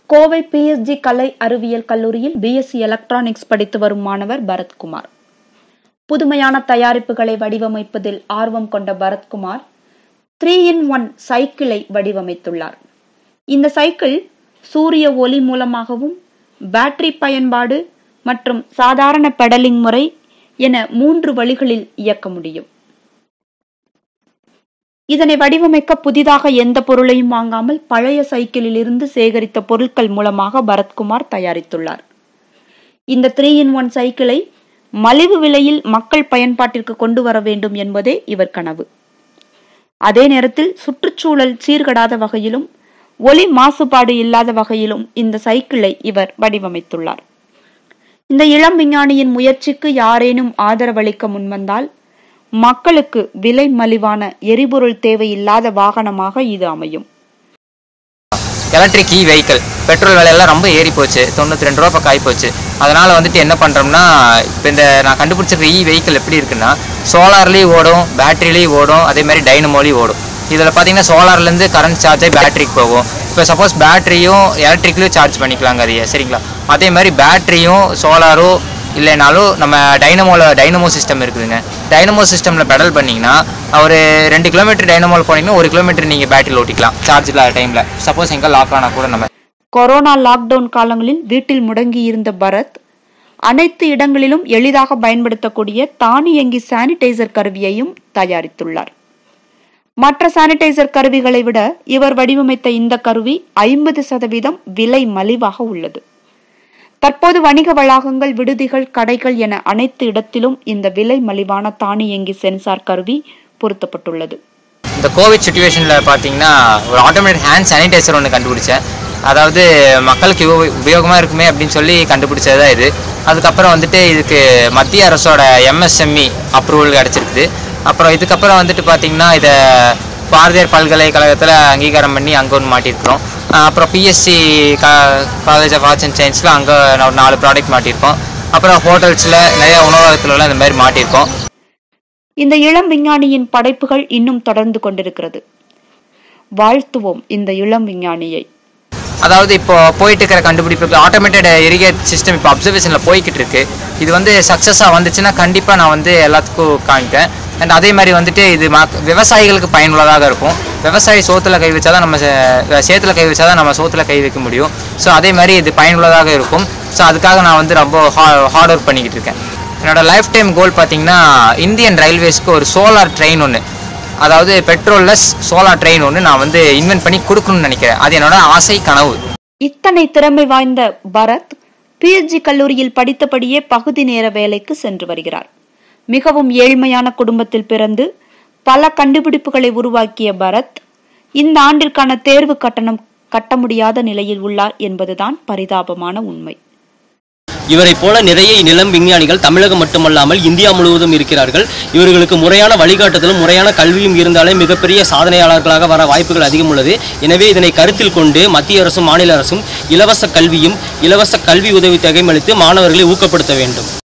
Kovai PSG கலை அறிவியல் கல்லூரியில் BSc electronics படித்து வரும் மாணவர் பரத்குமார் புதுமையான தயாரிப்புகளை வடிவமைப்பதில் ஆர்வம் கொண்ட பரத்குமார் த்ரீ இன் ஒன் சைக்கிளை வடிவமைத்துள்ளார் இந்த சைக்கிள் சூரிய ஒளி மூலமாகவும் பேட்டரி பயன்பாடு மற்றும் சாதாரண பெடலிங் முறை என மூன்று வழிகளில் இயக்க முடியும் இதனை வடிவமைக்க புதிதாக எந்த பொருளையும் வாங்காமல் பழைய சைக்கிளில் இருந்து சேகரித்த பொருட்கள் மூலமாக பரத்குமார் தயாரித்துள்ளார் இந்த த்ரீ இன் ஒன் சைக்கிளை மலிவு விலையில் மக்கள் பயன்பாட்டிற்கு கொண்டு வர வேண்டும் என்பதே இவர் கனவு அதே நேரத்தில் சுற்றுச்சூழல் சீர்கடாத வகையிலும் ஒலி மாசுபாடு இல்லாத வகையிலும் இந்த சைக்கிளை இவர் வடிவமைத்துள்ளார் இந்த இளம் விஞ்ஞானியின் முயற்சிக்கு யாரேனும் ஆதரவளிக்க முன்வந்தால் மக்களுக்கு விலை மலிவான எரிபொருள் தேவையில்லாத வாகனமாக இது அமையும் எலக்ட்ரிக் இ வெஹிக்கிள் பெட்ரோல் விலையெல்லாம் ரொம்ப ஏறி போச்சு தொண்ணூற்றி ரெண்டு ரூபா பக்கம் ஆகி போச்சு அதனால் வந்துட்டு என்ன பண்ணுறோம்னா இப்போ இந்த நான் கண்டுபிடிச்சிருக்க இ வெஹிக்கிள் எப்படி இருக்குன்னா சோலார்லேயும் ஓடும் பேட்டரிலையும் ஓடும் அதே மாதிரி டைனமோலையும் ஓடும் இதில் பார்த்தீங்கன்னா சோலார்லேருந்து கரண்ட் சார்ஜ் ஆகி பேட்டரிக்கு போகும் இப்போ சப்போஸ் பேட்டரியும் எலக்ட்ரிக்லையும் சார்ஜ் பண்ணிக்கலாங்க அதையே சரிங்களா அதே மாதிரி பேட்டரியும் சோலாரும் இல்லைனாலும் நம்ம டைனமோல டைனமோ சிஸ்டம் இருக்குதுங்க டைனமோ சிஸ்டமில் பெடல் பண்ணிங்கன்னா ஒரு ரெண்டு கிலோமீட்டர் டைனமோவில் போனீங்கன்னா ஒரு கிலோமீட்டர் நீங்கள் பேட்டரியில் ஓட்டிக்கலாம் சார்ஜ் இல்லாத டைமில் சப்போஸ் எங்கே லாக் ஆனால் கூட நம்ம கொரோனா லாக்டவுன் காலங்களில் வீட்டில் முடங்கி இருந்த பரத் அனைத்து இடங்களிலும் எளிதாக பயன்படுத்தக்கூடிய தானியங்கி சானிடைசர் கருவியையும் தயாரித்துள்ளார் மற்ற சானிடைசர் கருவிகளை விட இவர் வடிவமைத்த இந்த கருவி ஐம்பது சதவீதம் விலை மலிவாக உள்ளது தற்போது வணிக வளாகங்கள் விடுதிகள் கடைகள் என அனைத்து இடத்திலும் இந்த விலை மலிவான தானியங்கி சென்சார் கருவி பொருத்தப்பட்டுள்ளது இந்த கோவிட் சுச்சுவேஷனில் பார்த்தீங்கன்னா ஒரு ஆட்டோமேட்டிக் ஹேண்ட் சானிடைசர் ஒன்று கண்டுபிடிச்சேன் அதாவது மக்களுக்கு உபயோகமாக இருக்குமே அப்படின்னு சொல்லி கண்டுபிடிச்சது தான் இது அதுக்கப்புறம் வந்துட்டு இதுக்கு மத்திய அரசோட எம்எஸ்எம்இ அப்ரூவல் கிடச்சிருக்குது அப்புறம் இதுக்கப்புறம் வந்துட்டு பார்த்தீங்கன்னா இதை பாரதியார் பல்கலைக்கழகத்தில் அங்கீகாரம் பண்ணி அங்கே ஒன்று மாட்டியிருக்கிறோம் அப்புறம் பிஎஸ்சி கா காலேஜ் ஆஃப் ஆர்ட்ஸ் அண்ட் சயின்ஸில் அங்கே ஒரு நாலு ப்ராடக்ட் மாட்டியிருக்கோம் அப்புறம் ஹோட்டல்ஸில் நிறைய உணவகத்துலலாம் இந்த மாதிரி மாட்டியிருக்கோம் இந்த இளம் விஞ்ஞானியின் படைப்புகள் இன்னும் தொடர்ந்து கொண்டிருக்கிறது வாழ்த்துவோம் இந்த இளம் விஞ்ஞானியை அதாவது இப்போ போயிட்டு இருக்கிற கண்டுபிடிப்பு ஆட்டோமேட்டட் இரிகேட் சிஸ்டம் இப்போ அப்சர்வேஷனில் போய்கிட்டு இருக்கு இது வந்து சக்ஸஸாக வந்துச்சுன்னா கண்டிப்பாக நான் வந்து எல்லாத்துக்கும் காமிப்பேன் அண்ட் அதே மாதிரி வந்துட்டு இது மக் விவசாயிகளுக்கு பயனுள்ளதாக இருக்கும் விவசாயி சோத்தில் கை வச்சாதான் நம்ம சே- சேத்துல கை வச்சாதான் நம்ம சோத்துல கை வைக்க முடியும் ஸோ அதே மாதிரி இது பயனுள்ளதாக இருக்கும் ஸோ அதுக்காக நான் வந்து ரொம்ப ஹார்ட் ஒர்க் பண்ணிக்கிட்டு இருக்கேன் என்னோட லைஃப் டைம் கோல் பார்த்தீங்கன்னா இந்தியன் ரயில்வேஸ்க்கு ஒரு சோலார் ட்ரெயின் ஒன்று அதாவது பெட்ரோல்லெஸ் சோலார் ட்ரெயின் ஒன்று நான் வந்து இன்வென்ட் பண்ணி கொடுக்கணும்னு நினைக்கிறேன் அது என்னோட ஆசை கனவு இத்தனை திறமை வாய்ந்த பரத் பிஎஸ்ஜி கல்லூரியில் படித்தபடியே பகுதி நேர வேலைக்கு சென்று வருகிறார் மிகவும் ஏழ்மையான குடும்பத்தில் பிறந்து பல கண்டுபிடிப்புகளை உருவாக்கிய பரத் இந்த ஆண்டிற்கான தேர்வு கட்டணம் கட்ட முடியாத நிலையில் உள்ளார் என்பதுதான் பரிதாபமான உண்மை இவரைப் போல நிறைய நிலம் விஞ்ஞானிகள் தமிழகம் மட்டுமல்லாமல் இந்தியா முழுவதும் இருக்கிறார்கள் இவர்களுக்கு முறையான வழிகாட்டுதலும் முறையான கல்வியும் இருந்தாலே மிகப்பெரிய சாதனையாளர்களாக வர வாய்ப்புகள் அதிகம் உள்ளது எனவே இதனை கருத்தில் கொண்டு மத்திய அரசும் மாநில அரசும் இலவச கல்வியும் இலவச கல்வி உதவித்தொகையும் அளித்து மாணவர்களை ஊக்கப்படுத்த வேண்டும்